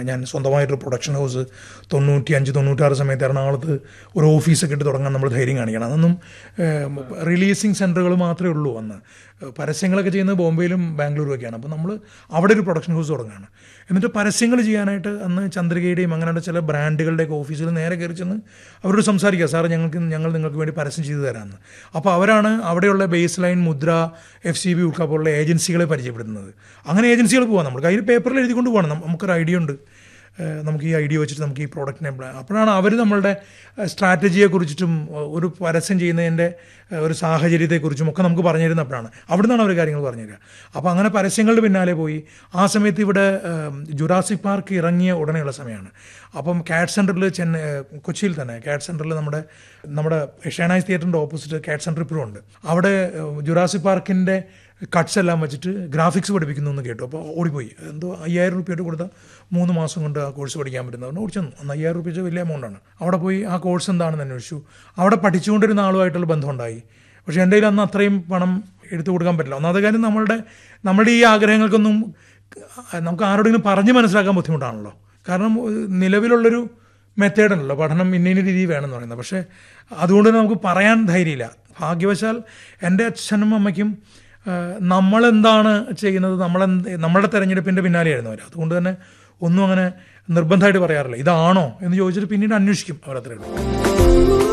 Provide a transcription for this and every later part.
ഞാൻ സ്വന്തമായിട്ടൊരു production house തൊണ്ണൂറ്റി അഞ്ച് തൊണ്ണൂറ്റാറ് സമയത്ത് എറണാകുളത്ത് ഒരു ഓഫീസൊക്കെ ഇട്ട് തുടങ്ങാൻ നമ്മൾ ധൈര്യം കാണിക്കണം അതൊന്നും റിലീസിങ് സെൻറ്ററുകൾ മാത്രമേ ഉള്ളൂ അന്ന് പരസ്യങ്ങളൊക്കെ ചെയ്യുന്നത് ബോംബെയിലും ബാംഗ്ലൂരും ഒക്കെയാണ് അപ്പോൾ നമ്മൾ അവിടെ ഒരു പ്രൊഡക്ഷൻ ഹൗസ് തുടങ്ങുകയാണ് എന്നിട്ട് പരസ്യങ്ങൾ ചെയ്യാനായിട്ട് അന്ന് ചന്ദ്രികയുടെയും അങ്ങനെയുള്ള ചില ബ്രാൻഡുകളുടെയൊക്കെ ഓഫീസിൽ നേരെ കയറി ചെന്ന് അവരോട് സംസാരിക്കുക സാർ ഞങ്ങൾക്ക് ഞങ്ങൾ നിങ്ങൾക്ക് വേണ്ടി പരസ്യം ചെയ്തു തരാമെന്ന് അപ്പോൾ അവരാണ് അവിടെയുള്ള base line Mudra F C B ഉൾക്ക പോലുള്ള ഏജൻസികളെ പരിചയപ്പെടുത്തുന്നത് അങ്ങനെ ഏജൻസികൾ പോകാം നമ്മൾ കയ്യിൽ പേപ്പറിൽ എഴുതിക്കൊണ്ട് പോകണം നം- നമുക്കൊരു ഐഡിയ ഉണ്ട് ഏഹ് നമുക്ക് ഈ ഐഡിയ വെച്ചിട്ട് നമുക്ക് ഈ പ്രോഡക്റ്റിനെ പ്ലാ- അപ്പോഴാണ് അവർ നമ്മളുടെ സ്ട്രാറ്റജിയെക്കുറിച്ചിട്ടും ഏഹ് ഒരു പരസ്യം ചെയ്യുന്നതിൻ്റെ ഏഹ് ഒരു സാഹചര്യത്തെക്കുറിച്ചും ഒക്കെ നമുക്ക് പറഞ്ഞു തരുന്നപ്പോഴാണ് അവിടെ നിന്നാണ് അവർ കാര്യങ്ങൾ പറഞ്ഞു തരിക അപ്പോൾ അങ്ങനെ പരസ്യങ്ങളുടെ പിന്നാലെ പോയി ആ സമയത്ത് ഇവിടെ ഏഹ് ജുറാസിക് പാർക്ക് ഇറങ്ങിയ ഉടനെയുള്ള സമയമാണ് അപ്പം കാറ്റ് സെൻറ്ററിൽ ചെന്നൈ ഏഹ് കൊച്ചിയിൽ തന്നെ കാറ്റ് സെൻറ്ററിൽ നമ്മുടെ നമ്മുടെ ഷേണായ്സ് തിയേറ്ററിൻ്റെ ഓപ്പോസിറ്റ് കാറ്റ് സെൻറ്റർ ഇപ്പോഴും ഉണ്ട് അവിടെ ഏഹ് ജുറാസിക് പാർക്കിൻ്റെ കട്ട്സ് എല്ലാം വെച്ചിട്ട് ഗ്രാഫിക്സ് പഠിപ്പിക്കുന്നു എന്ന് കേട്ടു അപ്പോൾ ഓടിപ്പോയി എന്തോ അയ്യായിരം റുപ്യയായിട്ട് കൊടുത്താൽ മൂന്ന് മാസം കൊണ്ട് ആ കോഴ്സ് പഠിക്കാൻ പറ്റുന്നവരുടെ ഓടിച്ചു അന്ന് അയ്യായിരം റുപ്യ വെച്ചാൽ വലിയ എമൗണ്ടാണ് അവിടെ പോയി ആ കോഴ്സ് എന്താണെന്ന് അന്വേഷിച്ചു അവിടെ പഠിച്ചുകൊണ്ടിരുന്ന ആളുമായിട്ടുള്ള ബന്ധമുണ്ടായി പക്ഷേ എൻ്റെ കയ്യിൽ അന്ന് അത്രയും പണം എടുത്തു കൊടുക്കാൻ പറ്റില്ല ഒന്നാമത്തെ കാര്യം നമ്മളുടെ നമ്മുടെ ഈ ആഗ്രഹങ്ങൾക്കൊന്നും നമുക്ക് ആരോടെങ്കിലും പറഞ്ഞ് മനസ്സിലാക്കാൻ ബുദ്ധിമുട്ടാണല്ലോ കാരണം ഏഹ്, നിലവിലുള്ളൊരു മെത്തേഡുണ്ടല്ലോ പഠനം ഇന്ന ഇന്ന രീതി വേണമെന്ന് പറയുന്നത് പക്ഷേ അതുകൊണ്ട് തന്നെ നമുക്ക് പറയാൻ ധൈര്യമില്ല ഭാഗ്യവശാൽ എൻ്റെ അച്ഛനും അമ്മയ്ക്കും ഏഹ്, നമ്മളെന്താണ് ചെയ്യുന്നത് നമ്മളെന്ത് നമ്മളുടെ തെരഞ്ഞെടുപ്പിൻ്റെ പിന്നാലെയായിരുന്നു അവർ അതുകൊണ്ട് തന്നെ ഒന്നും അങ്ങനെ നിർബന്ധമായിട്ട് പറയാറില്ല ഇതാണോ എന്ന് ചോദിച്ചിട്ട് പിന്നീട് അന്വേഷിക്കും അവരത്രേ ഉള്ളൂ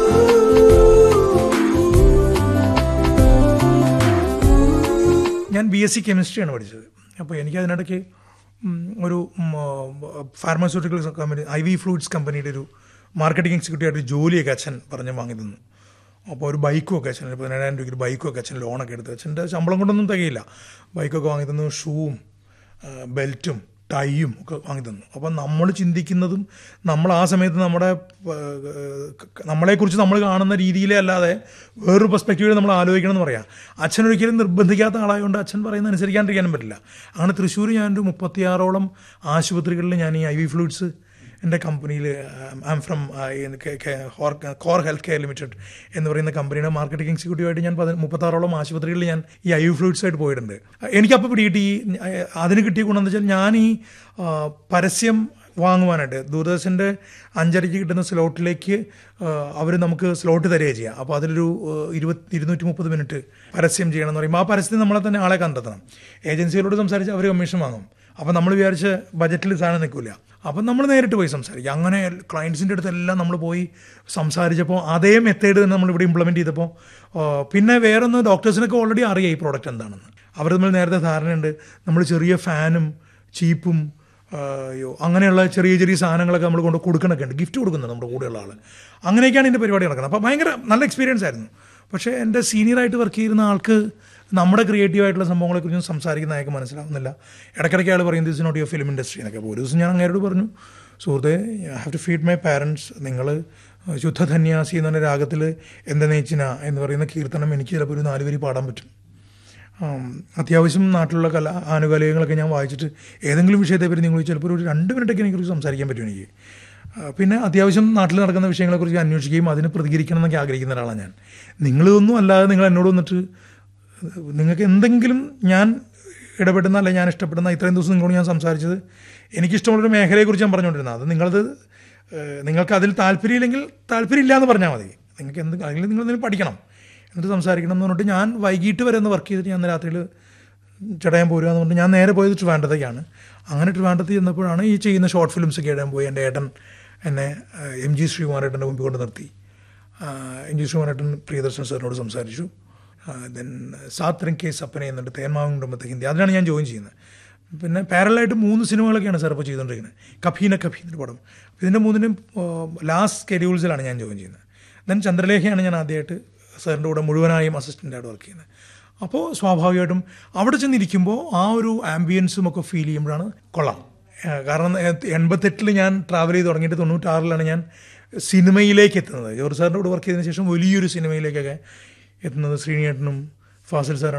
ഞാൻ ബി എസ് സി കെമിസ്ട്രിയാണ് പഠിച്ചത് അപ്പോൾ എനിക്ക് അതിനിടയ്ക്ക് ഉം, ഒരു pharmaceutical company I V fluids കമ്പനിയുടെ ഒരു മാർക്കറ്റിംഗ് എക്സിക്യൂട്ടീവ് ആയിട്ട് ജോലിയൊക്കെ അച്ഛൻ പറഞ്ഞ് വാങ്ങി തന്നു അപ്പോൾ ഒരു ബൈക്കും ഒക്കെ അച്ഛൻ പതിനേഴായിരം രൂപയ്ക്ക് ഒരു ബൈക്കും ഒക്കെ അച്ഛൻ ലോണൊക്കെ എടുത്ത് അച്ഛൻ്റെ ശമ്പളം കൊണ്ടൊന്നും തികയില്ല ബൈക്കൊക്കെ വാങ്ങി തന്നു ഷൂവും ആ, ബെൽറ്റും ടൈയും ഒക്കെ വാങ്ങി തന്നു അപ്പം നമ്മൾ ചിന്തിക്കുന്നതും നമ്മൾ ആ സമയത്ത് നമ്മുടെ ആ, നമ്മളെക്കുറിച്ച് നമ്മൾ കാണുന്ന രീതിയിലേ അല്ലാതെ വേറൊരു പെർസ്പെക്റ്റീവിൽ നമ്മൾ ആലോചിക്കണം എന്ന് പറയാം അച്ഛൻ ഒരിക്കലും നിർബന്ധിക്കാത്ത ആളായതുകൊണ്ട് അച്ഛൻ പറയുന്നത് അനുസരിക്കാണ്ടിരിക്കാനും പറ്റില്ല അങ്ങനെ തൃശ്ശൂർ ഞാനൊരു മുപ്പത്തിയാറോളം ആശുപത്രികളിൽ ഞാൻ ഈ ഐ വി ഫ്ലൂയിഡ്സ് എൻ്റെ കമ്പനിയിൽ I am from core health care limited എന്ന് പറയുന്ന കമ്പനിയുടെ മാർക്കറ്റിംഗ് എക്സിക്യൂട്ടീവായിട്ട് ഞാൻ പതി മുപ്പത്താറോളം ആശുപത്രികളിൽ ഞാൻ ഈ ഐ ഫ്ലൂയിഡ്സ് ആയിട്ട് പോയിട്ടുണ്ട് എനിക്കപ്പോൾ പിടികിട്ടി ഈ, ഏഹ്, അതിന് കിട്ടിയ ഗുണമെന്ന് വെച്ചാൽ ഞാൻ ഈ ആ, പരസ്യം വാങ്ങുവാനായിട്ട് ദൂരദർശൻ്റെ അഞ്ചരയ്ക്ക് കിട്ടുന്ന സ്ലോട്ടിലേക്ക് അവർ നമുക്ക് സ്ലോട്ട് തരികയാണ് ചെയ്യുക അപ്പോൾ അതിലൊരു ഏഹ്, ഇരുപത്തി ഇരുന്നൂറ്റി മുപ്പത് മിനിറ്റ് പരസ്യം ചെയ്യണം എന്ന് പറയുമ്പോൾ ആ പരസ്യത്തിന് നമ്മളെ തന്നെ ആളെ കണ്ടെത്തണം ഏജൻസികളോട് സംസാരിച്ച് അവർ കമ്മീഷൻ വാങ്ങും അപ്പോൾ നമ്മൾ വിചാരിച്ച് ബജറ്റിൽ സാധനം നിൽക്കില്ല അപ്പം നമ്മൾ നേരിട്ട് പോയി സംസാരിക്കും അങ്ങനെ ക്ലയൻസിൻ്റെ അടുത്തെല്ലാം നമ്മൾ പോയി സംസാരിച്ചപ്പോൾ അതേ മെത്തേഡ് തന്നെ നമ്മൾ ഇവിടെ ഇംപ്ലിമെൻറ്റ് ചെയ്തപ്പോൾ ആ, പിന്നെ വേറൊന്ന് ഡോക്ടേഴ്സിനൊക്കെ ഓൾറെഡി അറിയാം ഈ പ്രോഡക്റ്റ് എന്താണെന്ന് അവർ തമ്മിൽ നേരത്തെ ധാരണയുണ്ട് നമ്മൾ ചെറിയ ഫാനും ചീപ്പും ആ, അയ്യോ അങ്ങനെയുള്ള ചെറിയ ചെറിയ സാധനങ്ങളൊക്കെ നമ്മൾ കൊണ്ട് കൊടുക്കണൊക്കെ ഉണ്ട് ഗിഫ്റ്റ് കൊടുക്കുന്നുണ്ട് നമ്മുടെ കൂടെയുള്ള ആൾ അങ്ങനെയൊക്കെയാണ് ഇതിൻ്റെ പരിപാടി നടക്കുന്നത് അപ്പോൾ ഭയങ്കര നല്ല എക്സ്പീരിയൻസ് ആയിരുന്നു പക്ഷേ എൻ്റെ സീനിയറായിട്ട് വർക്ക് ചെയ്യുന്ന ആൾക്ക് നമ്മുടെ ക്രിയേറ്റീവ് ആയിട്ടുള്ള സംഭവങ്ങളെക്കുറിച്ച് സംസാരിക്കുന്ന അയാൾക്ക് മനസ്സിലാവുന്നില്ല ഇടയ്ക്കിടയ്ക്ക് ആൾ പറയും this not your film industry എന്നൊക്കെ അപ്പോൾ ഒരു ദിവസം ഞാൻ അങ്ങേരോട് പറഞ്ഞു സുഹൃത്തെ I have to feed my parents നിങ്ങൾ ശുദ്ധധന്യാസി എന്ന് പറഞ്ഞ രാഗത്തിൽ എൻ്റെ നെയ്ച്ചിന എന്ന് പറയുന്ന കീർത്തനം എനിക്ക് ചിലപ്പോൾ ഒരു നാല് വരി പാടാൻ പറ്റും ആം, അത്യാവശ്യം നാട്ടിലുള്ള കല ആനുകാലികങ്ങളൊക്കെ ഞാൻ വായിച്ചിട്ട് ഏതെങ്കിലും വിഷയത്തെ പറ്റി നിങ്ങൾ ചിലപ്പോൾ ഒരു രണ്ട് മിനിറ്റൊക്കെ എനിക്കുറിച്ച് സംസാരിക്കാൻ പറ്റും എനിക്ക് ആ, പിന്നെ അത്യാവശ്യം നാട്ടിൽ നടക്കുന്ന വിഷയങ്ങളെക്കുറിച്ച് അന്വേഷിക്കുകയും അതിന് പ്രതികരിക്കണം എന്നൊക്കെ ആഗ്രഹിക്കുന്ന ഒരാളാണ് ഞാൻ നിങ്ങളിതൊന്നും അല്ലാതെ നിങ്ങൾ എന്നോട് വന്നിട്ട് നിങ്ങൾക്ക് എന്തെങ്കിലും ഞാൻ ഇടപെടുന്ന അല്ലെ ഞാൻ ഇഷ്ടപ്പെടുന്ന ഇത്രയും ദിവസം നിങ്ങളോട് ഞാൻ സംസാരിച്ചത് എനിക്കിഷ്ടമുള്ളൊരു മേഖലയെക്കുറിച്ച് ഞാൻ പറഞ്ഞുകൊണ്ടിരുന്നത് അത് നിങ്ങളത് ഏഹ്, നിങ്ങൾക്ക് അതിൽ താല്പര്യമില്ലെങ്കിൽ താല്പര്യമില്ല എന്ന് പറഞ്ഞാൽ മതി നിങ്ങൾക്ക് എന്ത് അല്ലെങ്കിൽ നിങ്ങൾ എന്തെങ്കിലും പഠിക്കണം എന്നിട്ട് സംസാരിക്കണം എന്ന് പറഞ്ഞിട്ട് ഞാൻ വൈകിട്ട് വരെ ഒന്ന് വർക്ക് ചെയ്തിട്ട് ഞാൻ ഇന്ന് രാത്രിയിൽ ചടയാൻ പോരുക എന്ന് പറഞ്ഞിട്ട് ഞാൻ നേരെ പോയത് ട്രിവാൻഡത്തേക്കാണ് അങ്ങനെ ട്രിവാൻഡത്ത് ചെന്നപ്പോഴാണ് ഈ ചെയ്യുന്ന ഷോർട്ട് ഫിലിംസ് ഒക്കെ ഇടാൻ പോയി എൻ്റെ ഏട്ടൻ എന്നെ ഏഹ്, എം ജി ശ്രീകുമാരേട്ടൻ്റെ മുമ്പിൽ കൊണ്ട് നിർത്തി ആഹ്, എം ജി ശ്രീകുമാരേട്ടൻ പ്രിയദർശൻ സാറിനോട് സംസാരിച്ചു ദെൻ സാത് റിങ്കെ സപ്പനെ എന്നുണ്ട് തേന്മാവൻ കുടുംബത്തെ ഹിന്ദി അതിലാണ് ഞാൻ ജോയിൻ ചെയ്യുന്നത് പിന്നെ പാരലായിട്ട് മൂന്ന് സിനിമകളൊക്കെയാണ് സാർ ഇപ്പോൾ ചെയ്തുകൊണ്ടിരിക്കുന്നത് കഫീന കഫീ എന്നൊരു പടം ഇതിൻ്റെ മൂന്നിനും ലാസ്റ്റ് സ്കെഡ്യൂൾസിലാണ് ഞാൻ ജോയിൻ ചെയ്യുന്നത് ദെൻ ചന്ദ്രലേഖയാണ് ഞാൻ ആദ്യമായിട്ട് സാറിൻ്റെ കൂടെ മുഴുവനായും അസിസ്റ്റൻ്റായിട്ട് വർക്ക് ചെയ്യുന്നത് അപ്പോൾ സ്വാഭാവികമായിട്ടും അവിടെ ചെന്നിരിക്കുമ്പോൾ ആ ഒരു ആംബിയൻസും ഒക്കെ ഫീൽ ചെയ്യുമ്പോഴാണ് കൊള്ളാം ഏഹ് കാരണം എ- എൺപത്തെട്ടിൽ ഞാൻ ട്രാവൽ ചെയ്ത് തുടങ്ങിയിട്ട് തൊണ്ണൂറ്റാറിലാണ് ഞാൻ സിനിമയിലേക്ക് എത്തുന്നത് ജോർജ് സാറിൻ്റെ കൂടെ വർക്ക് ചെയ്തതിന് ശേഷം വലിയൊരു സിനിമയിലേക്കൊക്കെ എത്തുന്നത് ശ്രീനിയേട്ടനും ഫാസിൽ സാറാണ്